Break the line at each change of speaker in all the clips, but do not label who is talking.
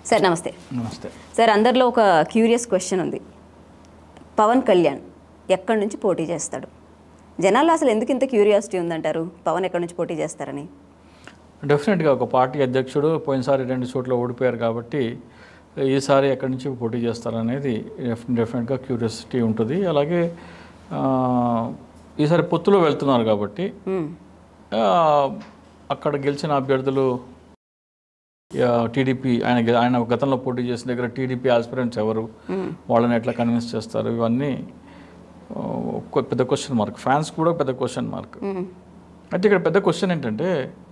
Sir నమస్తే
నమస్తే
sir అందరిలో ఒక క్యూరియస్ క్వశ్చన్ ఉంది పవన్ కళ్యాణ్ ఎక్కడి నుంచి పోటీ చేస్తాడు జనాల్లో అసలు ఎందుకు ఇంత క్యూరియాసిటీ ఉందంటారు పవన్ ఎక్కడి నుంచి పోటీ చేస్తారని
డెఫినెట్గా ఒక పార్టీ అధ్యక్షుడు పోయినసారి రెండు చోట్ల ఓడిపోయారు కాబట్టి ఈసారి ఎక్కడి నుంచి పోటీ చేస్తారనేది డెఫ్- డెఫినెట్గా క్యూరియాసిటీ ఉంటుంది అలాగే ఆ, ఈసారి పొత్తులో వెళ్తున్నారు కాబట్టి
మ్మ్.
ఆ, అక్కడ గెలిచిన అభ్యర్థులు టీడీపీ ఆయన గె- ఆయన గతంలో పోటీ చేసిన దగ్గర టీడీపీ ఆస్పిరెంట్స్ ఎవరు వాళ్ళని ఎట్లా కన్విన్స్ చేస్తారు ఇవన్నీ ఆ, ఒక పెద్ద క్వశ్చన్ మార్క్ ఫ్యాన్స్ కూడా పెద్ద క్వశ్చన్ మార్క్
మ్మ్.
అయితే ఇక్కడ పెద్ద క్వశ్చన్ ఏంటంటే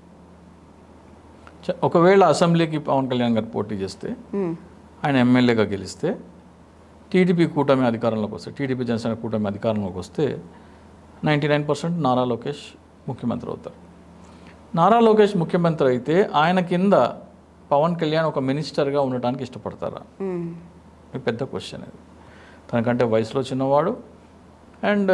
చ- ఒకవేళ అసెంబ్లీకి పవన్ కళ్యాణ్ గారు పోటీ చేస్తే
మ్మ్.
ఆయన ఎమ్మెల్యేగా గెలిస్తే టీడీపీ కూటమి అధికారంలోకి వస్తే టీడీపీ జనసేన కూటమి అధికారంలోకి వస్తే ninety nine percent Nara Lokesh ముఖ్యమంత్రి అవుతారు నారా లోకేష్ ముఖ్యమంత్రి అయితే ఆయన కింద పవన్ కళ్యాణ్ ఒక మినిస్టర్గా ఉండటానికి ఇష్టపడతారా
మ్మ్.
ఇది పెద్ద క్వశ్చన్ ఇది తనకంటే వయసులో చిన్నవాడు అండ్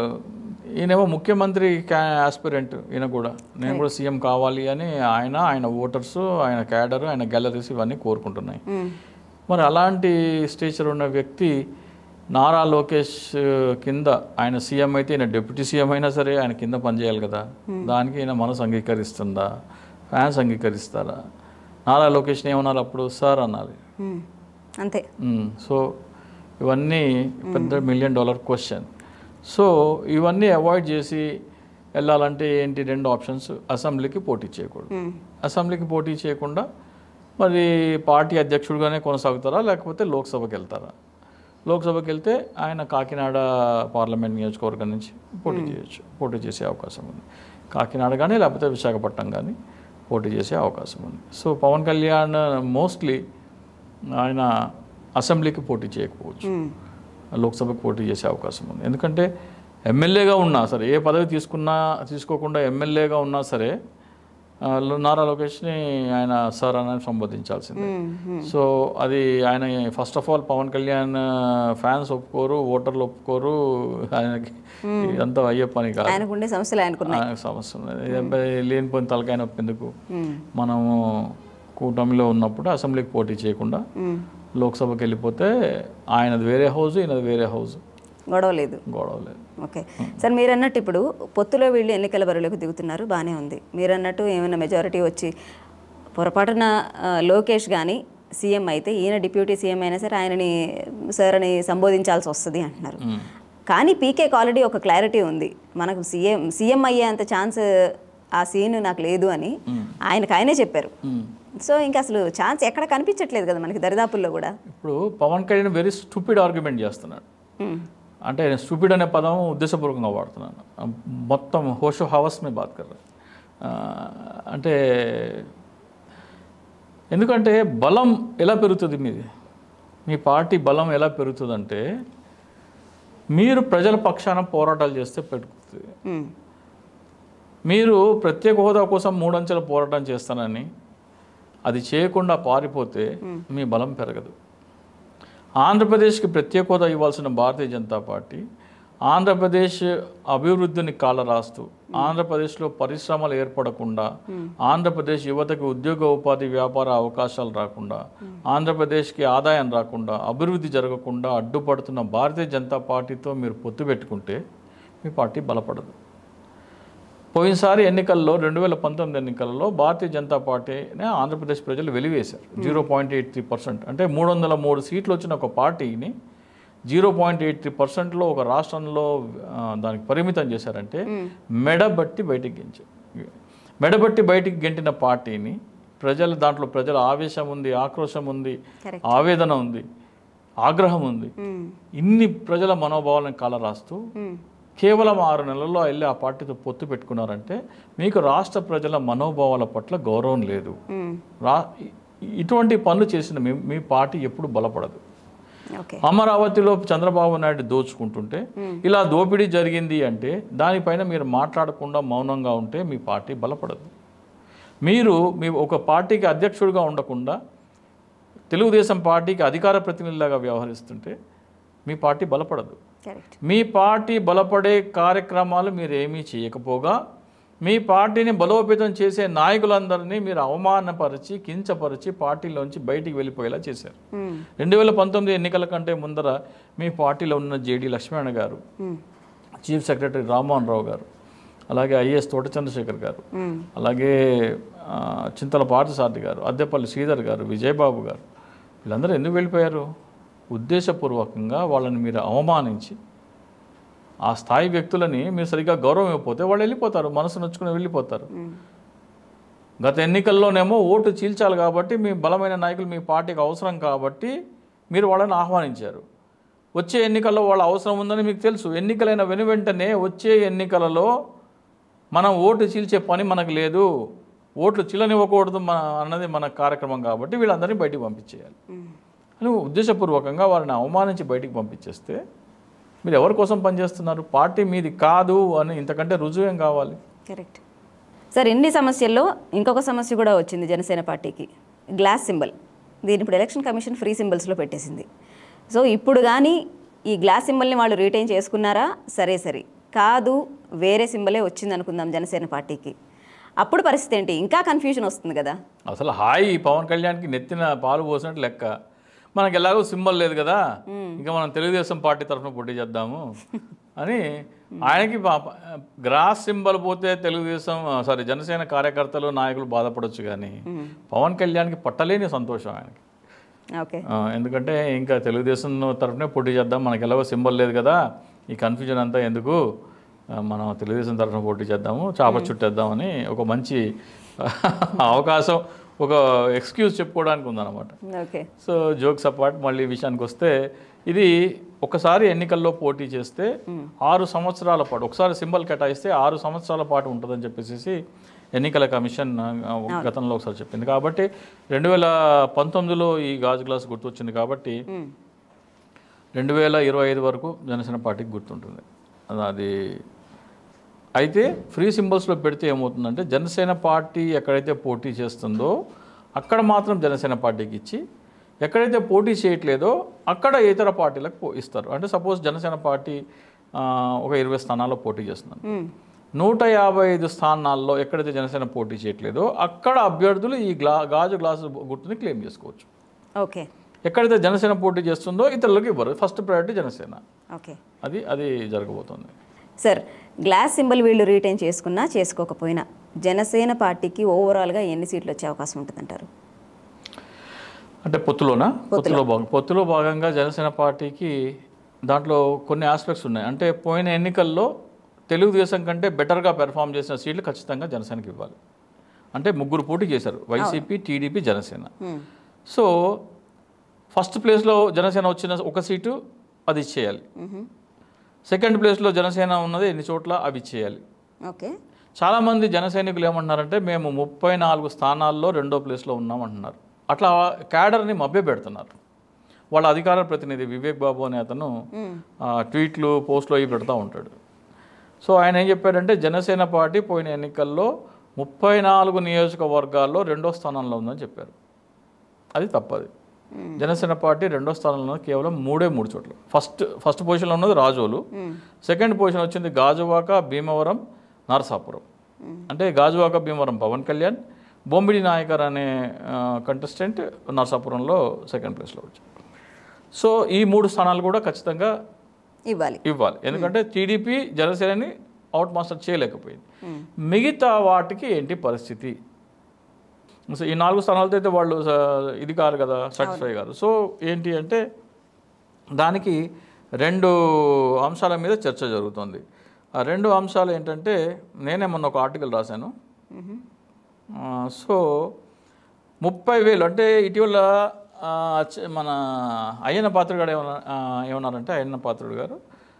ఈయనేమో ముఖ్యమంత్రి క్యా ఆస్పిరెంట్ ఈయన కూడా నేను కూడా సీఎం కావాలి అని ఆయన ఆయన ఓటర్స్ ఆయన క్యాడర్ ఆయన గ్యాలరీస్ ఇవన్నీ కోరుకుంటున్నాయి
మ్మ్.
మరి అలాంటి స్టేచర్ ఉన్న వ్యక్తి నారా లోకేష్ కింద ఆయన సీఎం అయితే ఈయన డిప్యూటీ సీఎం అయినా సరే ఆయన కింద పనిచేయాలి కదా దానికి ఈయన మనసు అంగీకరిస్తుందా ఫ్యాన్స్ అంగీకరిస్తారా నారా లోకేష్ని ఏమన్నారు అప్పుడు సార్ అనాలి
మ్మ్. అంతే
మ్మ్. సో ఇవన్నీ పెద్ద మిలియన్ డాలర్ క్వశ్చన్ సో ఇవన్నీ అవాయిడ్ చేసి వెళ్ళాలంటే ఏంటి రెండు ఆప్షన్స్ అసెంబ్లీకి పోటీ చేయకూడదు
మ్మ్.
అసెంబ్లీకి పోటీ చేయకుండా మరి పార్టీ అధ్యక్షుడిగానే కొనసాగుతారా లేకపోతే లోక్సభకి వెళ్తారా లోక్సభకి వెళ్తే ఆయన కాకినాడ పార్లమెంట్ నియోజకవర్గం నుంచి పోటీ చేయొచ్చు పోటీ చేసే అవకాశం ఉంది కాకినాడ కానీ లేకపోతే విశాఖపట్నం కానీ పోటీ చేసే అవకాశం ఉంది సో పవన్ కళ్యాణ్ మోస్ట్లీ ఆయన అసెంబ్లీకి పోటీ చేయకపోవచ్చు
మ్మ్.
లోక్సభకు పోటీ చేసే అవకాశం ఉంది ఎందుకంటే ఎమ్మెల్యేగా ఉన్నా సరే ఏ పదవి తీసుకున్నా తీసుకోకుండా ఎమ్మెల్యేగా ఉన్నా సరే ఆ, నారా లోకేష్ని ఆయన సార్ అని సంబోధించాల్సిందే
మ్మ్.
సో అది ఆయన first of all Pawan Kalyan fans ఒప్పుకోరు ఓటర్లు ఒప్పుకోరు ఆయనకి ఇదంతా అయ్యే పని కాదు
ఆయనకు ఉండే సమస్యలు ఆయనకున్నాయి
ఆయనకు సమస్య ఉన్నది ఇది అబ్బాయి లేనిపోయిన తలకాయ నొప్పి ఎందుకు
మ్మ్.
మనము కూటమిలో ఉన్నప్పుడు అసెంబ్లీకి పోటీ చేయకుండా
మ్మ్.
లోక్సభకి వెళ్ళిపోతే ఆయనది వేరే హౌస్ ఈయనది వేరే హౌస్
గొడవ లేదు
గొడవ లేదు
ఓకే సార్ మీరు అన్నట్టు ఇప్పుడు పొత్తులో వీళ్ళు ఎన్నికల బరిలోకి దిగుతున్నారు బాగానే ఉంది మీరు అన్నట్టు ఏమైనా మెజారిటీ వచ్చి పొరపాటున ఆ, లోకేష్ కానీ సీఎం అయితే ఈయన డిప్యూటీ సీఎం అయినా సరే ఆయనని సార్ అని సంబోధించాల్సి వస్తుంది అంటున్నారు
మ్మ్.
కానీ పీకేకి ఆల్రెడీ ఒక క్లారిటీ ఉంది మనకు సీఎం సీఎం అయ్యేంత ఛాన్స్ ఆ సీన్ నాకు లేదు అని ఆయనకు ఆయనే చెప్పారు
మ్మ్.
సో ఇంకా అసలు ఛాన్స్ ఎక్కడ కనిపించట్లేదు కదా మనకి దరిదాపుల్లో కూడా
ఇప్పుడు Pawan Kalyan very stupid argument చేస్తున్నాడు
మ్మ్.
అంటే స్టూపిడ్ అనే పదం ఉద్దేశపూర్వకంగా వాడుతున్నాను మొత్తం హోషో హవస్ మే బాత్ కర్ అంటే ఎందుకంటే బలం ఎలా పెరుగుతుంది మీది మీ పార్టీ బలం ఎలా పెరుగుతుందంటే మీరు ప్రజల పక్షాన పోరాటాలు చేస్తే పెరుగుతుంది
మ్మ్.
మీరు ప్రత్యేక హోదా కోసం మూడంచెల పోరాటం చేస్తానని అది చేయకుండా పారిపోతే మీ బలం పెరగదు ఆంధ్రప్రదేశ్కి ప్రత్యేక హోదా ఇవ్వాల్సిన భారతీయ జనతా పార్టీ ఆంధ్రప్రదేశ్ అభివృద్ధిని కాల రాస్తూ ఆంధ్రప్రదేశ్లో పరిశ్రమలు ఏర్పడకుండా ఆంధ్రప్రదేశ్ యువతకి ఉద్యోగ ఉపాధి వ్యాపార అవకాశాలు రాకుండా ఆంధ్రప్రదేశ్కి ఆదాయం రాకుండా అభివృద్ధి జరగకుండా అడ్డుపడుతున్న భారతీయ జనతా పార్టీతో మీరు పొత్తు పెట్టుకుంటే మీ పార్టీ బలపడదు పోయినసారి ఎన్నికల్లో రెండు వేల పంతొమ్మిది ఎన్నికల్లో భారతీయ జనతా పార్టీని ఆంధ్రప్రదేశ్ ప్రజలు వెలివేశారు zero point eight three percent అంటే మూడు వందల మూడు సీట్లు వచ్చిన ఒక పార్టీని జీరో పాయింట్ ఎయిట్ త్రీ పర్సెంట్లో ఒక రాష్ట్రంలో ఆ, దానికి పరిమితం చేశారంటే మెడబట్టి బయటికి గెంచారు మెడబట్టి బయటికి గెంటిన పార్టీని ప్రజలు దాంట్లో ప్రజల ఆవేశం ఉంది ఆక్రోశం ఉంది
Correct.
ఆవేదన ఉంది ఆగ్రహం ఉంది
మ్మ్.
ఇన్ని ప్రజల మనోభావాలను కలరాస్తూ
మ్మ్.
కేవలం ఆరు నెలల్లో వెళ్ళి ఆ పార్టీతో పొత్తు పెట్టుకున్నారంటే మీకు రాష్ట్ర ప్రజల మనోభావాల పట్ల గౌరవం లేదు
మ్మ్.
రా ఇ- ఇటువంటి పనులు చేసిన మీ మీ పార్టీ ఎప్పుడు బలపడదు
ఓకే
అమరావతిలో చంద్రబాబు నాయుడు దోచుకుంటుంటే ఇలా దోపిడీ జరిగింది అంటే దానిపైన మీరు మాట్లాడకుండా మౌనంగా ఉంటే మీ పార్టీ బలపడదు మీరు మీ ఒక పార్టీకి అధ్యక్షుడిగా ఉండకుండా తెలుగుదేశం పార్టీకి అధికార ప్రతినిధిలాగా వ్యవహరిస్తుంటే మీ పార్టీ బలపడదు
కరెక్ట్
మీ పార్టీ బలపడే కార్యక్రమాలు మీరు ఏమీ చేయకపోగా మీ పార్టీని బలోపేతం చేసే నాయకులందరినీ మీరు అవమానపరిచి కించపరిచి పార్టీలోంచి బయటికి వెళ్ళిపోయేలా చేశారు
మ్మ్.
రెండు వేల పంతొమ్మిది ఎన్నికల కంటే ముందర మీ పార్టీలో ఉన్న జేడి లక్ష్మణ గారు
మ్మ్.
చీఫ్ సెక్రటరీ రామ్మోహన్ రావు గారు అలాగే ఐఏఎస్ తోట చంద్రశేఖర్ గారు
మ్మ్.
అలాగే ఆ, చింతల పార్థసారథి గారు అద్దెపల్లి శ్రీధర్ గారు విజయబాబు గారు వీళ్ళందరూ ఎందుకు వెళ్ళిపోయారు ఉద్దేశపూర్వకంగా వాళ్ళని మీరు అవమానించి ఆ స్థాయి వ్యక్తులని మీరు సరిగ్గా గౌరవం ఇవ్వకపోతే వాళ్ళు వెళ్ళిపోతారు మనసు నొచ్చుకుని వెళ్ళిపోతారు
మ్మ్.
గత ఎన్నికల్లోనేమో ఓటు చీల్చాలి కాబట్టి మీ బలమైన నాయకులు మీ పార్టీకి అవసరం కాబట్టి మీరు వాళ్ళని ఆహ్వానించారు వచ్చే ఎన్నికల్లో వాళ్ళ అవసరం ఉందని మీకు తెలుసు ఎన్నికలైన వెను వెంటనే వచ్చే ఎన్నికలలో మనం ఓటు చీల్చే పని మనకు లేదు ఓట్లు చీలనివ్వకూడదు మన అన్నది మన కార్యక్రమం కాబట్టి వీళ్ళందరినీ బయటికి పంపించేయాలి
మ్మ్.
అని ఉద్దేశపూర్వకంగా వారిని అవమానించి బయటికి పంపించేస్తే మీరు ఎవరి కోసం పనిచేస్తున్నారు పార్టీ మీది కాదు అని ఇంతకంటే రుజువు ఏం కావాలి
కరెక్ట్ సార్ ఇన్ని సమస్యల్లో ఇంకొక సమస్య కూడా వచ్చింది జనసేన పార్టీకి గ్లాస్ సింబల్ దీని ఇప్పుడు ఎలక్షన్ కమిషన్ ఫ్రీ సింబల్స్లో పెట్టేసింది సో ఇప్పుడు కానీ ఈ గ్లాస్ సింబల్ని వాళ్ళు రీటైన్ చేసుకున్నారా సరే సరే కాదు వేరే సింబలే వచ్చింది అనుకుందాం జనసేన పార్టీకి అప్పుడు పరిస్థితి ఏంటి ఇంకా కన్ఫ్యూజన్ వస్తుంది కదా
అసలు హాయి పవన్ కళ్యాణ్కి నెత్తిన పాలు పోసినట్టు లెక్క మనకి ఎలాగో సింబల్ లేదు కదా ఇంకా మనం తెలుగుదేశం పార్టీ తరఫున పోటీ చేద్దాము అని ఆయనకి పాప- గ్రాస్ సింబల్ పోతే తెలుగుదేశం సారీ జనసేన కార్యకర్తలు నాయకులు బాధపడొచ్చు కానీ పవన్ కళ్యాణ్కి పట్టలేని సంతోషం ఆయనకి
ఓకే
ఆ, ఎందుకంటే ఇంకా తెలుగుదేశం తరఫునే పోటీ చేద్దాం మనకి ఎలాగో సింబల్ లేదు కదా ఈ కన్ఫ్యూజన్ అంతా ఎందుకు ఆ, మనం తెలుగుదేశం తరఫున పోటీ చేద్దాము చాప చుట్టేద్దామని ఒక మంచి అవకాశం ఒక ఎక్స్క్యూజ్ చెప్పుకోవడానికి ఉందన్నమాట
ఓకే
సో జోక్స్ అపార్ట్ మళ్ళీ ఈ విషయానికి వస్తే ఇది ఒకసారి ఎన్నికల్లో పోటీ చేస్తే ఆరు సంవత్సరాల పాటు ఒకసారి సింబల్ కేటాయిస్తే ఆరు సంవత్సరాల పాటు ఉంటుందని చెప్పేసి ఎన్నికల కమిషన్ ఆ, గతంలో ఒకసారి చెప్పింది కాబట్టి రెండు వేల పంతొమ్మిదిలో ఈ గాజు గ్లాస్ గుర్తొచ్చింది కాబట్టి రెండు వేల ఇరవై ఐదు వరకు జనసేన పార్టీకి గుర్తుంటుంది అది- అది అయితే ఫ్రీ సింబల్స్లో పెడితే ఏమవుతుందంటే జనసేన పార్టీ ఎక్కడైతే పోటీ చేస్తుందో అక్కడ మాత్రం జనసేన పార్టీకి ఇచ్చి ఎక్కడైతే పోటీ చేయట్లేదో అక్కడ ఇతర పార్టీలకు పో- ఇస్తారు అంటే సపోజ్ జనసేన పార్టీ ఆ, ఒక ఇరవై స్థానాల్లో పోటీ చేస్తున్నాను నూట యాభై ఐదు స్థానాల్లో ఎక్కడైతే జనసేన పోటీ చేయట్లేదో అక్కడ అభ్యర్థులు ఈ గ్లా గాజు గ్లాసు గుర్తుని క్లెయిమ్ చేసుకోవచ్చు
ఓకే
ఎక్కడైతే జనసేన పోటీ చేస్తుందో ఇతరులకు ఇవ్వరు ఫస్ట్ ప్రయారిటీ జనసేన
ఓకే
అది అది జరగబోతోంది
సార్ గ్లాస్ సింబల్ వీళ్ళు రీటైన్ చేసుకున్నా చేసుకోకపోయినా జనసేన పార్టీకి ఓవరాల్గా ఎన్ని సీట్లు వచ్చే అవకాశం ఉంటుందంటారు
అంటే పొత్తులోనా పొత్తులో భాగం పొత్తులో భాగంగా జనసేన పార్టీకి దాంట్లో కొన్ని ఆస్పెక్ట్స్ ఉన్నాయి అంటే పోయిన ఎన్నికల్లో తెలుగుదేశం కంటే బెటర్గా పెర్ఫామ్ చేసిన సీట్లు ఖచ్చితంగా జనసేనకి ఇవ్వాలి అంటే ముగ్గురు పోటీ చేశారు YCP TDP Janasena
hmm.
So first ప్లేస్లో జనసేన వచ్చిన ఒక సీటు అది ఇచ్చేయాలి
మ్హూ.
సెకండ్ ప్లేస్లో జనసేన ఉన్నది ఎన్ని చోట్ల అవి ఇచ్చేయాలి
ఓకే
చాలామంది జన సైనికులు ఏమంటున్నారంటే మేము ముప్పై నాలుగు స్థానాల్లో రెండో ప్లేస్లో ఉన్నామంటున్నారు అట్లా క్యాడర్ని మభ్య పెడుతున్నారు వాళ్ళ అధికార ప్రతినిధి వివేక్ బాబు అనే అతను ఆ, ట్వీట్లు పోస్టులు అవి పెడతా ఉంటాడు సో ఆయన ఏం చెప్పాడంటే జనసేన పార్టీ పోయిన ఎన్నికల్లో ముప్పై నాలుగు నియోజకవర్గాల్లో రెండో స్థానంలో ఉందని చెప్పారు అది తప్పది జనసేన పార్టీ రెండో స్థానంలో ఉన్నది కేవలం మూడే మూడు చోట్ల ఫస్ట్ ఫస్ట్ పొజిషన్లో ఉన్నది రాజోలు సెకండ్ పొజిషన్ వచ్చింది గాజువాక భీమవరం నరసాపురం అంటే గాజువాక భీమవరం పవన్ కళ్యాణ్ బొమ్మిడి నాయకర్ అనే కంటెస్టెంట్ నరసాపురంలో సెకండ్ ప్లేస్లో వచ్చారు సో ఈ మూడు స్థానాలు కూడా ఖచ్చితంగా
ఇవ్వాలి
ఇవ్వాలి ఎందుకంటే టీడీపీ జనసేనని అవుట్ మాస్టర్ చేయలేకపోయింది మిగతా వాటికి ఏంటి పరిస్థితి సో ఈ నాలుగు స్థానాలతో అయితే వాళ్ళు స- ఇది కాదు కదా సాటిస్ఫై కాదు సో ఏంటి అంటే దానికి రెండు అంశాల మీద చర్చ జరుగుతుంది ఆ రెండు అంశాలు ఏంటంటే నేనే మొన్న ఒక ఆర్టికల్ రాశాను ఆ, సో ముప్పై వేలు అంటే ఇటీవల ఆ, చ- మన అయ్యన్న పాత్రుడు గారు ఏమన్నా ఆ, ఏమన్నారంటే అయ్యన్న పాత్రుడు గారు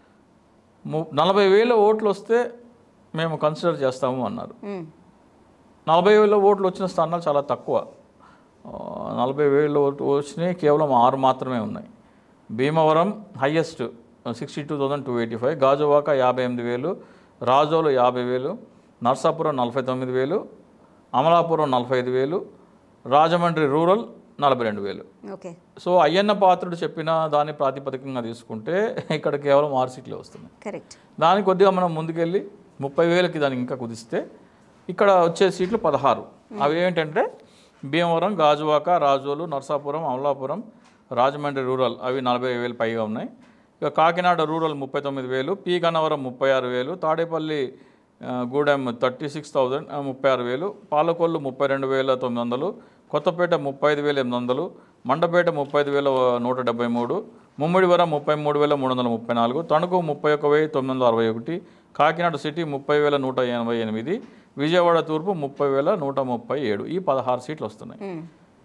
ము నలభై వేల ఓట్లు వస్తే మేము కన్సిడర్ చేస్తాము అన్నారు
మ్మ్.
నలభై వేల ఓట్లు వచ్చిన స్థానాలు చాలా తక్కువ ఆ, నలభై వేల ఓట్లు వచ్చినాయి కేవలం ఆరు మాత్రమే ఉన్నాయి Bhimavaram highest sixty two thousand two eighty five Gajuwaka యాభై ఎనిమిది వేలు రాజోలు యాభై వేలు నర్సాపురం నలభై తొమ్మిది వేలు అమలాపురం నలభై ఐదు వేలు రాజమండ్రి రూరల్ నలభై రెండు వేలు
ఓకే
సో అయ్యన్న పాత్రుడు చెప్పిన దాని ప్రాతిపదికంగా తీసుకుంటే ఇక్కడ కేవలం ఆరు సీట్లే వస్తున్నాయి
కరెక్ట్
దానికి కొద్దిగా మనం ముందుకెళ్ళి ముప్పై వేలకి దానికి ఇంకా కుదిస్తే ఇక్కడ వచ్చే సీట్లు పదహారు అవి ఏంటంటే భీమవరం గాజువాక రాజోలు నర్సాపురం అమలాపురం రాజమండ్రి రూరల్ అవి నలభై వేలు పైగా ఉన్నాయి ఇక కాకినాడ రూరల్ ముప్పై తొమ్మిది వేలు పి గన్నవరం ముప్పై ఆరు వేలు తాడేపల్లి ఆ, గూడెం థర్టీ సిక్స్ థౌజండ్ ముప్పై ఆరు వేలు పాలకొల్లు ముప్పై రెండు వేల తొమ్మిది వందలు కొత్తపేట ముప్పై ఐదు వేల ఎనిమిది వందలు మండపేట ముప్పై ఐదు వేల నూట డెబ్బై మూడు ముమ్మిడివరం ముప్పై మూడు వేల మూడు వందల ముప్పై నాలుగు తణుకు ముప్పై ఒక వెయ్యి తొమ్మిది వందల అరవై ఒకటి కాకినాడ సిటీ ముప్పై వేల నూట ఎనభై ఎనిమిది విజయవాడ తూర్పు ముప్పై వేల నూట ముప్పై ఏడు ఈ పదహారు సీట్లు వస్తున్నాయి
ఉమ్.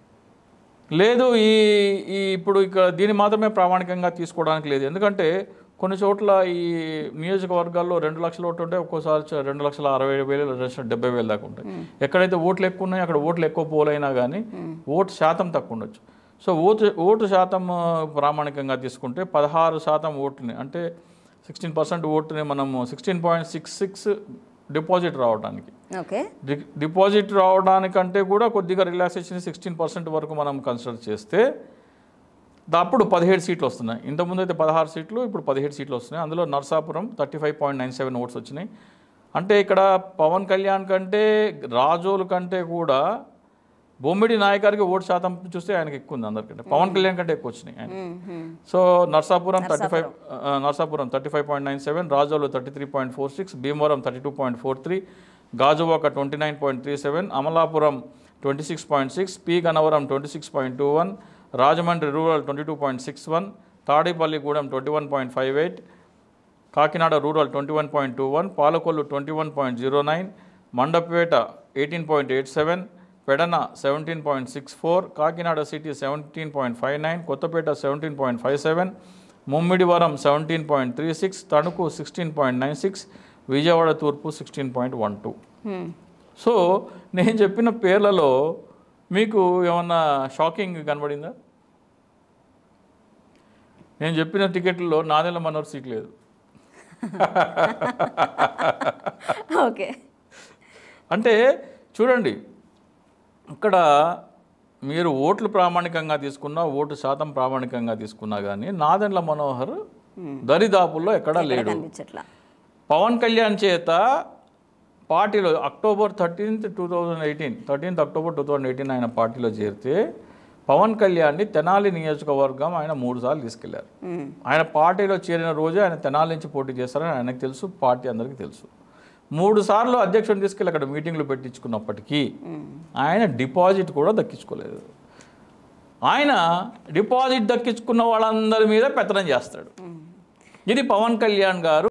లేదు ఈ ఈ ఇప్పుడు ఇక్కడ దీన్ని మాత్రమే ప్రామాణికంగా తీసుకోవడానికి లేదు ఎందుకంటే కొన్ని చోట్ల ఈ నియోజకవర్గాల్లో రెండు లక్షల ఓట్లు ఉంటే ఒక్కోసారి చ- రెండు లక్షల అరవై వేలు రెండు లక్షల డెబ్బై వేలు దాకా ఉంటాయి ఎక్కడైతే ఓట్లు ఎక్కువ ఉన్నాయో అక్కడ ఓట్లు ఎక్కువ పోలైనా కానీ ఓటు శాతం తక్కువ ఉండొచ్చు సో ఓటు ఓటు శాతం ఆ, ప్రామాణికంగా తీసుకుంటే పదహారు శాతం ఓటుని అంటే సిక్స్టీన్ పర్సెంట్ ఓటుని మనము sixteen point six six deposit రావడానికి
ఓకే
డి- డిపాజిట్ రావడానికంటే కూడా కొద్దిగా రిలాక్సేషన్ సిక్స్టీన్ పర్సెంట్ వరకు మనం కన్సిడర్ చేస్తే దా- అప్పుడు పదిహేడు సీట్లు వస్తున్నాయి ఇంతకుముందు అయితే పదహారు సీట్లు ఇప్పుడు పదిహేడు సీట్లు వస్తున్నాయి అందులో Narsapuram thirty five point nine seven votes వచ్చినాయి అంటే ఇక్కడ పవన్ కళ్యాణ్ కంటే రాజోలు కంటే కూడా బొమ్మిడి నాయకారికి ఓటు శాతం చూస్తే ఆయనకి ఎక్కువ ఉంది అందరికంటే పవన్ కళ్యాణ్ కంటే ఎక్కువ వచ్చినాయి ఆయన
um, um.
So Narsapuram thirty five Narsapuram thirty five point nine seven Razole thirty three point four six Bhimavaram thirty two point four three Gajuwaka twenty nine point three seven Amalapuram twenty six point six P Gannavaram twenty six point two one Rajahmundry rural twenty two point six one Tadepalligudem twenty one point five eight Kakinada rural twenty one point two one Palakollu twenty one point zero nine Mandapeta eighteen point eight seven Pedana seventeen point six four Kakinada city seventeen point five nine Kothapeta seventeen point five seven Mummidivaram seventeen point three six Tanuku sixteen point nine six Vijayawada తూర్పు sixteen point one two
um.
So నేను చెప్పిన పేర్లలో మీకు ఏమన్నా shocking కనబడిందా నేను చెప్పిన టికెట్లలో నాదెల్ల మనోహర్ సీట్ లేదు
ఓకే
అంటే చూడండి ఇక్కడ మీరు ఓట్లు ప్రామాణికంగా తీసుకున్నా ఓటు శాతం ప్రామాణికంగా తీసుకున్నా కానీ నాదెండ్ల మనోహర్ దరిదాపుల్లో ఎక్కడా లేడు
కనిపించట్లా
పవన్ కళ్యాణ్ చేత పార్టీలో October thirteenth two thousand eighteen thirteenth October two thousand eighteen ఆయన పార్టీలో చేరితే పవన్ కళ్యాణ్ని తెనాలి నియోజకవర్గం ఆయన మూడు సార్లు తీసుకెళ్లారు
ఉమ్.
ఆయన పార్టీలో చేరిన రోజే ఆయన తెనాలి నుంచి పోటీ చేస్తారని ఆయనకు తెలుసు పార్టీ అందరికీ తెలుసు మూడు సార్లు అధ్యక్షుడిని తీసుకెళ్ళి అక్కడ మీటింగ్లు పెట్టించుకున్నప్పటికీ ఆయన డిపాజిట్ కూడా దక్కించుకోలేదు ఆయన డిపాజిట్ దక్కించుకున్న వాళ్ళందరి మీద పెత్తనం చేస్తాడు ఇది పవన్ కళ్యాణ్ గారు